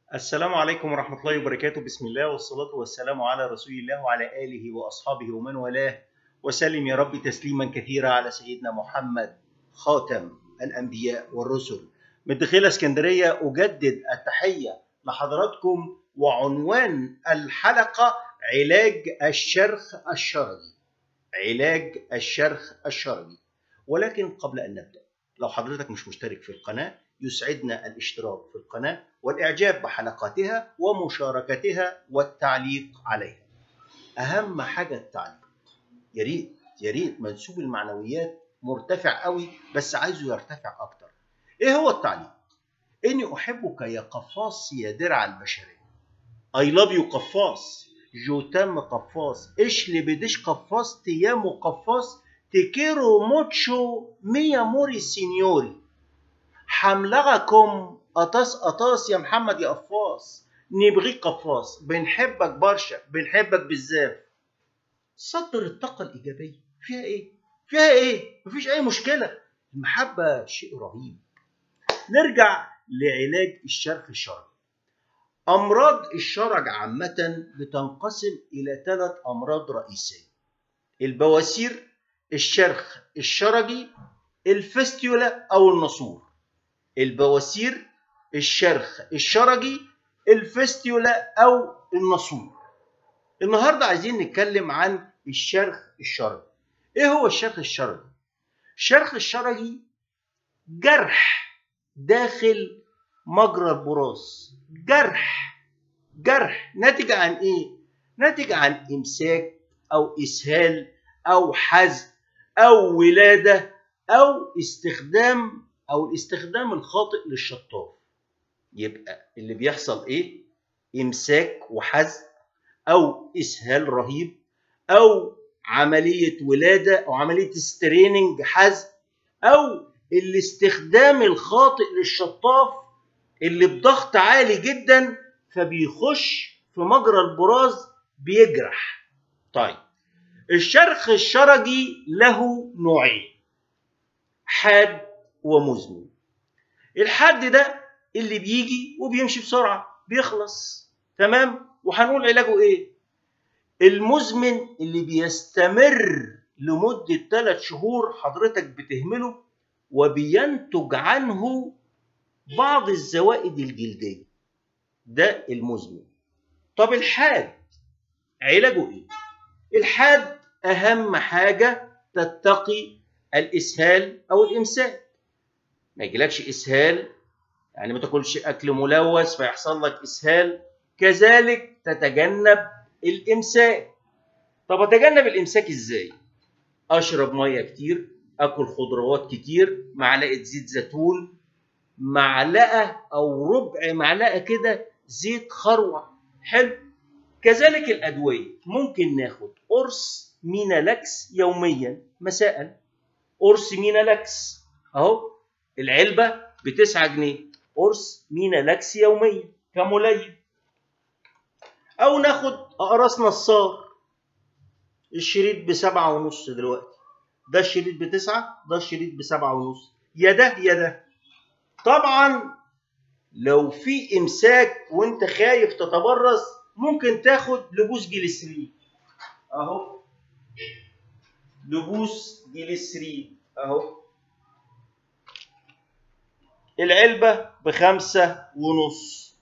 السلام عليكم ورحمة الله وبركاته بسم الله والصلاة والسلام على رسول الله وعلى آله وأصحابه ومن والاه وسلم يا رب تسليما كثيرا على سيدنا محمد خاتم الأنبياء والرسل من دخيل اسكندرية أجدد التحية لحضراتكم وعنوان الحلقة علاج الشرخ الشرجي علاج الشرخ الشرجي ولكن قبل أن نبدأ لو حضرتك مش مشترك في القناة يسعدنا الاشتراك في القناة والإعجاب بحلقاتها ومشاركتها والتعليق عليها أهم حاجة التعليق يا ريت يا ريت منسوب المعنويات مرتفع قوي بس عايزه يرتفع أكتر إيه هو التعليق؟ إني أحبك يا قفاص يا درع البشرية I love you قفاص جوتام قفاص إشلي بديش قفاص تيامو قفاص تكيرو موتشو ميا موري سينيوري حملغكم قطاس قطاس يا محمد يا قفاص نبغيك قفاص بنحبك برشا بنحبك بالذات صدر الطاقة الإيجابية فيها إيه؟ فيها إيه؟ مفيش أي مشكلة المحبة شيء رهيب نرجع لعلاج الشرخ الشرجي أمراض الشرج عامة بتنقسم إلى ثلاث أمراض رئيسية البواسير الشرخ الشرجي الفستيولا أو النسور البواسير الشرخ الشرجي الفستيولا أو النسور النهاردة عايزين نتكلم عن الشرخ الشرجي إيه هو الشرخ الشرجي؟ الشرخ الشرجي جرح داخل مجرى البراز جرح جرح ناتج عن ايه ناتج عن امساك او اسهال او حزن او ولاده او استخدام او الاستخدام الخاطئ للشطاف يبقى اللي بيحصل ايه امساك وحزن او اسهال رهيب او عمليه ولاده او عمليه ستريننج حزن او الاستخدام الخاطئ للشطاف اللي بضغط عالي جدا فبيخش في مجرى البراز بيجرح طيب الشرخ الشرجي له نوعين حاد ومزمن الحاد ده اللي بيجي وبيمشي بسرعة بيخلص تمام وهنقول علاجه ايه المزمن اللي بيستمر لمدة ثلاث شهور حضرتك بتهمله وبينتج عنه بعض الزوائد الجلدية ده المزمن طب الحاد علاجه ايه الحاد اهم حاجة تتقي الاسهال او الامساك ما يجيلكش اسهال يعني ما تاكلش اكل ملوث فيحصل لك اسهال كذلك تتجنب الامساك طب اتجنب الامساك ازاي اشرب ميه كتير اكل خضروات كتير معلقه زيت زيتون معلقه او ربع معلقه كده زيت خروع حلو كذلك الادويه ممكن ناخد قرص مينالاكس يوميا مساء قرص مينالاكس اهو العلبه ب 9 جنيه قرص مينالاكس يوميا كملين او ناخد اقراص نصار الشريط بسبعة ونص دلوقتي ده الشريط بتسعة ده الشريط بسبعة ونص يا ده يا ده طبعا لو في امساك وانت خايف تتبرز ممكن تاخد لبوس جليسرين اهو لبوس جليسرين اهو العلبة بخمسة ونص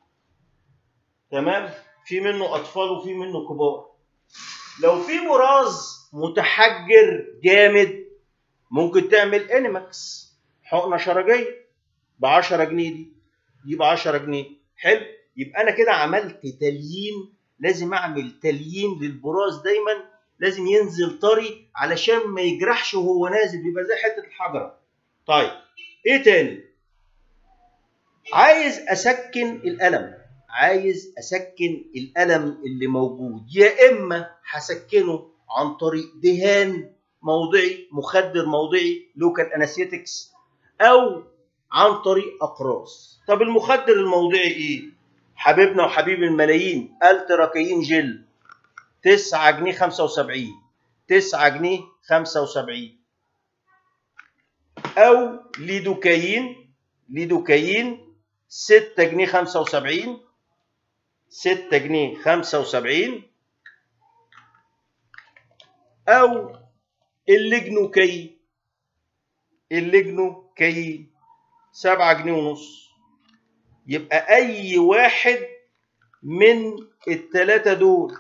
تمام في منه أطفال وفي منه كبار لو في براز متحجر جامد ممكن تعمل انيماكس حقنة شرجية ب 10 جنيه دي دي ب 10 جنيه حلو يبقى انا كده عملت تليين لازم اعمل تليين للبراز دايما لازم ينزل طري علشان ما يجرحش وهو نازل بيبقى زي حته الحجره طيب ايه تاني عايز اسكن الالم عايز اسكن الالم اللي موجود يا اما هسكنه عن طريق دهان موضعي مخدر موضعي لوكال انستيكس او عن طريق اقراص طب المخدر الموضعي ايه حبيبنا وحبيب الملايين التراكين جل 9 جنيه 75 9 جنيه 75 او ليدوكاين ليدوكاين 6 جنيه 75 6 جنيه 75 او اللجنوكي اللجنوكي 7 جنيه ونص يبقى اي واحد من الثلاثه دول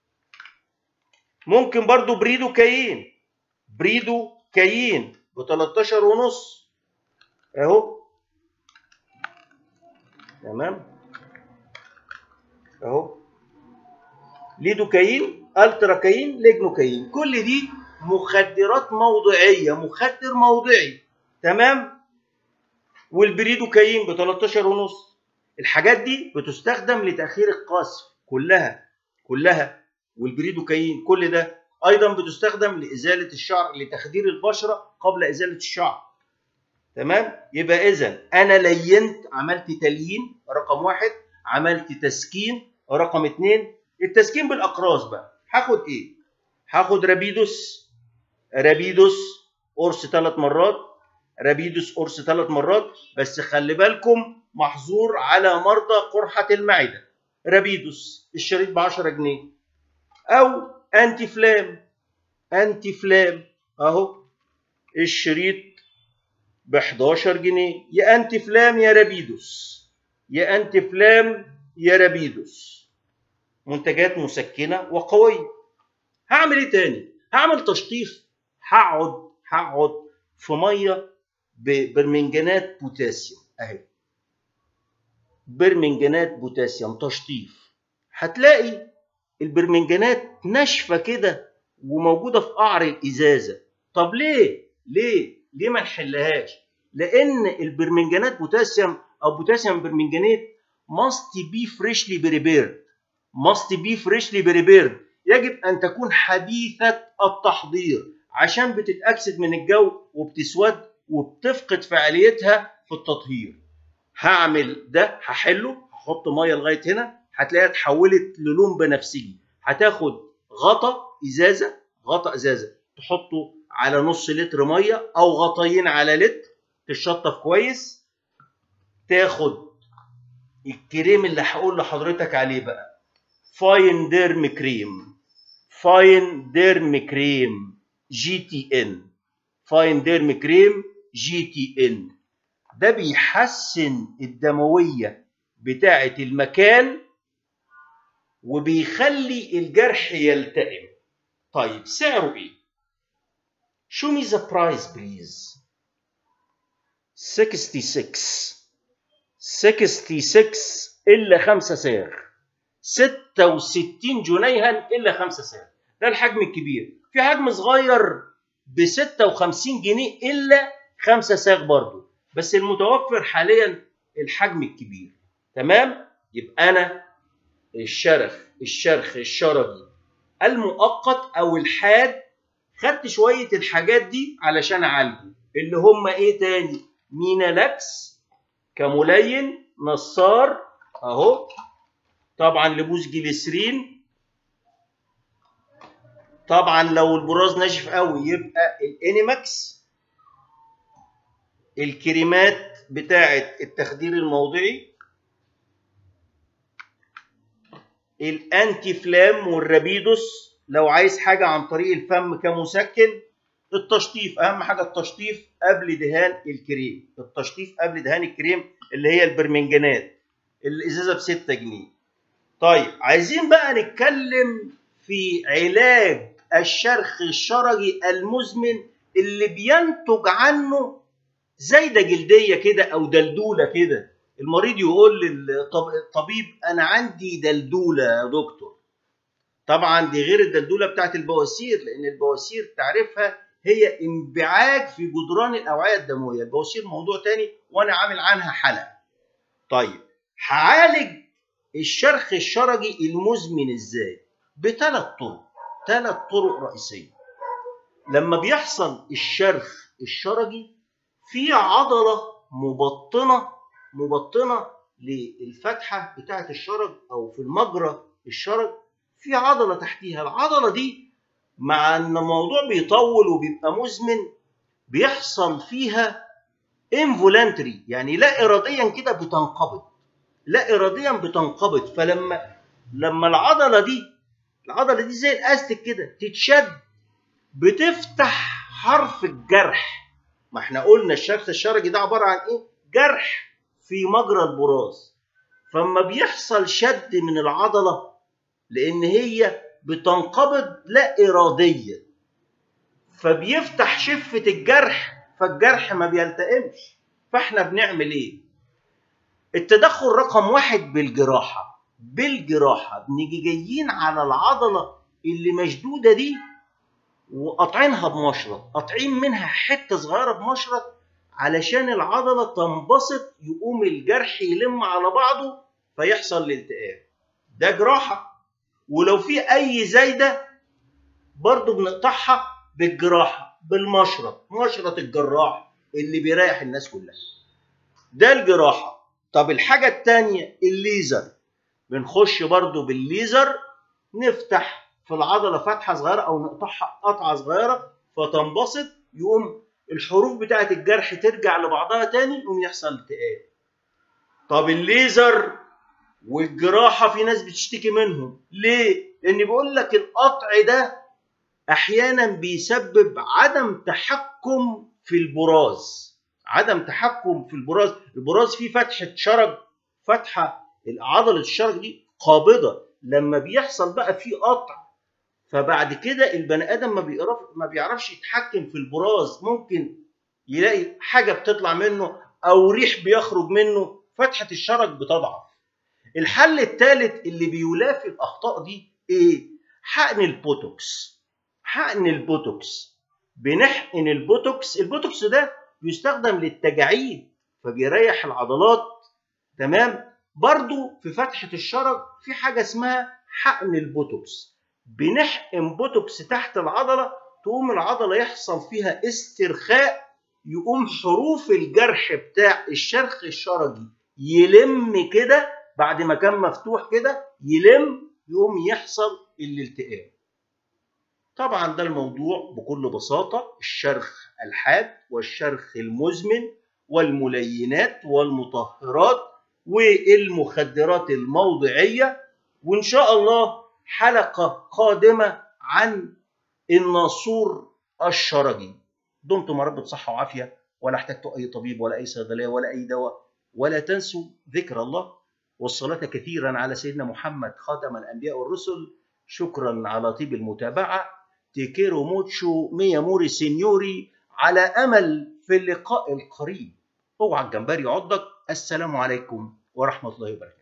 ممكن برضو بريدو كاين بريدو كاين ب 13 ونص اهو تمام اهو ليدوكاين التراكاين ليجنوكاين كل دي مخدرات موضعيه مخدر موضعي تمام والبريدوكاين ب 13 ونص الحاجات دي بتستخدم لتاخير القذف كلها كلها والبريدوكاين كل ده ايضا بتستخدم لازاله الشعر لتخدير البشره قبل ازاله الشعر تمام يبقى اذا انا لينت عملت تليين رقم واحد عملت تسكين رقم اتنين التسكين بالاقراص بقى هاخد ايه هاخد رابيدوس رابيدوس قرص ثلاث مرات رابيدوس قرص ثلاث مرات بس خلي بالكم محظور على مرضى قرحه المعده رابيدوس الشريط ب 10 جنيه او انتي فلام انتي فلام اهو الشريط ب 11 جنيه يا انتي فلام يا رابيدوس يا انتي فلام يا رابيدوس منتجات مسكنه وقويه هعمل ايه تاني هعمل تشطيف هقعد هقعد في ميه ببرمنجانات بوتاسيوم اهي برمنجانات بوتاسيوم تشطيف هتلاقي البرمنجانات ناشفه كده وموجوده في قعر الازازه طب ليه ليه ليه ما نحلهاش لان البرمنجانات بوتاسيوم او بوتاسيوم برمنجانات must be freshly prepared must be freshly prepared يجب ان تكون حديثه التحضير عشان بتتاكسد من الجو وبتسود وبتفقد فعاليتها في التطهير هعمل ده هحله هحط ميه لغايه هنا هتلاقيها اتحولت للون بنفسجي هتاخد غطا ازازه غطا ازازه تحطه على نص لتر ميه او غطيين على لتر تشطف كويس تاخد الكريم اللي هقول لحضرتك عليه بقى فاين ديرم كريم فاين ديرم كريم جي تي ان فاين ديرم كريم جي تي ان ده بيحسن الدمويه بتاعه المكان وبيخلي الجرح يلتئم طيب سعره ايه show me the price please 66 66 الا 5 سعر 66 جنيها الا 5 سعر ده الحجم الكبير في حجم صغير ب 56 جنيه الا 5 ساغ برضه بس المتوفر حاليا الحجم الكبير تمام يبقى انا الشرخ الشرخ الشرجي المؤقت او الحاد خدت شويه الحاجات دي علشان اعالجه اللي هم ايه تاني مينالاكس كملين نصار اهو طبعا لبوس جليسرين طبعا لو البراز ناشف قوي يبقى الانيماكس الكريمات بتاعه التخدير الموضعي الانتي فلام والرابيدوس لو عايز حاجه عن طريق الفم كمسكن التشطيف اهم حاجه التشطيف قبل دهان الكريم التشطيف قبل دهان الكريم اللي هي البرمنجانات الازازه ب 6 جنيه طيب عايزين بقى نتكلم في علاج الشرخ الشرجي المزمن اللي بينتج عنه زايده جلديه كده او دلدوله كده المريض يقول للطبيب انا عندي دلدوله يا دكتور طبعا دي غير الدلدوله بتاعت البواسير لان البواسير تعرفها هي انبعاج في جدران الاوعيه الدمويه البواسير موضوع تاني وانا عامل عنها حلقه طيب هعالج الشرخ الشرجي المزمن ازاي بثلاث طرق ثلاث طرق رئيسيه لما بيحصل الشرخ الشرجي في عضله مبطنه مبطنه للفتحه بتاعه الشرج او في المجرى الشرج في عضله تحتيها العضله دي مع ان الموضوع بيطول وبيبقى مزمن بيحصل فيها انفولانتري يعني لا اراديا كده بتنقبض لا اراديا بتنقبض فلما لما العضله دي العضله دي زي الاستك كده تتشد بتفتح حرف الجرح ما احنا قلنا الشرخ الشرجي ده عباره عن ايه جرح في مجرى البراز فما بيحصل شد من العضله لان هي بتنقبض لا اراديا فبيفتح شفه الجرح فالجرح ما بيلتئمش فاحنا بنعمل ايه التدخل رقم واحد بالجراحه بالجراحه بنيجي جايين على العضله اللي مشدوده دي وقاطعينها بمشرط قاطعين منها حته صغيره بمشرط علشان العضله تنبسط يقوم الجرح يلم على بعضه فيحصل الالتئام ده جراحه ولو في اي زايده برضه بنقطعها بالجراحه بالمشرط مشرط الجراح اللي بيريح الناس كلها ده الجراحه طب الحاجه الثانيه الليزر بنخش برضه بالليزر نفتح في العضله فتحه صغيره او نقطعها قطعه صغيره فتنبسط يقوم الحروف بتاعه الجرح ترجع لبعضها تاني يقوم يحصل التئام طب الليزر والجراحه في ناس بتشتكي منهم ليه لان بيقول لك القطع ده احيانا بيسبب عدم تحكم في البراز عدم تحكم في البراز البراز فيه فتحه شرج فتحه عضله الشرج دي قابضه لما بيحصل بقى فيه قطع فبعد كده البني ادم ما بيعرف ما بيعرفش يتحكم في البراز ممكن يلاقي حاجه بتطلع منه او ريح بيخرج منه فتحه الشرج بتضعف الحل الثالث اللي بيلافي الاخطاء دي ايه حقن البوتوكس حقن البوتوكس بنحقن البوتوكس البوتوكس ده بيستخدم للتجاعيد فبيريح العضلات تمام برضو في فتحة الشرج في حاجة اسمها حقن البوتوكس بنحقن بوتوكس تحت العضلة تقوم العضلة يحصل فيها استرخاء يقوم حروف الجرح بتاع الشرخ الشرجي يلم كده بعد ما كان مفتوح كده يلم يقوم يحصل الالتئام طبعا ده الموضوع بكل بساطة الشرخ الحاد والشرخ المزمن والملينات والمطهرات والمخدرات الموضعية وإن شاء الله حلقة قادمة عن الناسور الشرجي دمتم يا رب بصحة وعافية ولا احتجتوا أي طبيب ولا أي صيدلية ولا أي دواء ولا تنسوا ذكر الله والصلاة كثيرا على سيدنا محمد خاتم الأنبياء والرسل شكرا على طيب المتابعة تيكيرو موتشو ميا موري سينيوري على أمل في اللقاء القريب اوعى الجمبري يعضك السلام عليكم ورحمة الله وبركاته